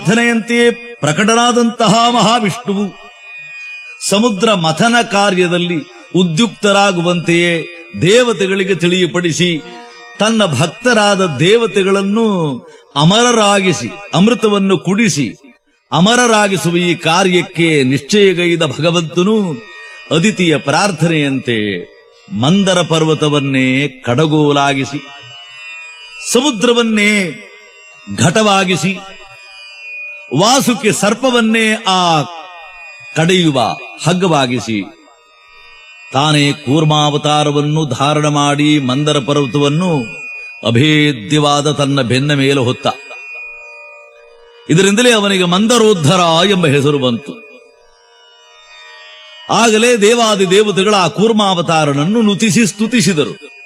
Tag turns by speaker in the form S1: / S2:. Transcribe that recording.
S1: ಪ್ರಾರ್ಥನೆಯಂತೆಯೇ ಪ್ರಕಟನಾದಂತಹ ಮಹಾವಿಷ್ಣುವು ಸಮುದ್ರ ಮಥನ ಕಾರ್ಯದಲ್ಲಿ ಉದ್ಯುಕ್ತರಾಗುವಂತೆಯೇ ದೇವತೆಗಳಿಗೆ ತಿಳಿಯಪಡಿಸಿ ತನ್ನ ಭಕ್ತರಾದ ದೇವತೆಗಳನ್ನು ಅಮರರಾಗಿಸಿ ಅಮೃತವನ್ನು ಕುಡಿಸಿ ಅಮರರಾಗಿಸುವ ಈ ಕಾರ್ಯಕ್ಕೆ ನಿಶ್ಚಯಗೈದ ಭಗವಂತನು ಅದಿತಿಯ ಪ್ರಾರ್ಥನೆಯಂತೆ ಮಂದರ ಪರ್ವತವನ್ನೇ ಕಡಗೋಲಾಗಿಸಿ ಸಮುದ್ರವನ್ನೇ ಘಟವಾಗಿಸಿ ವಾಸುಕ್ಕೆ ಸರ್ಪವನ್ನೇ ಆ ಕಡೆಯುವ ಹಗ್ಗವಾಗಿಸಿ ತಾನೇ ಕೂರ್ಮಾವತಾರವನ್ನು ಧಾರಣ ಮಾಡಿ ಮಂದರ ಪರ್ವತವನ್ನು ಅಭೇದ್ಯವಾದ ತನ್ನ ಬೆನ್ನ ಮೇಲೆ ಹೊತ್ತ ಇದರಿಂದಲೇ ಅವನಿಗೆ ಮಂದರೋದ್ಧರ ಎಂಬ ಹೆಸರು ಬಂತು ಆಗಲೇ ದೇವಾದಿ ದೇವತೆಗಳ ಆ ಕೂರ್ಮಾವತಾರನನ್ನು ನುತಿಸಿ ಸ್ತುತಿಸಿದರು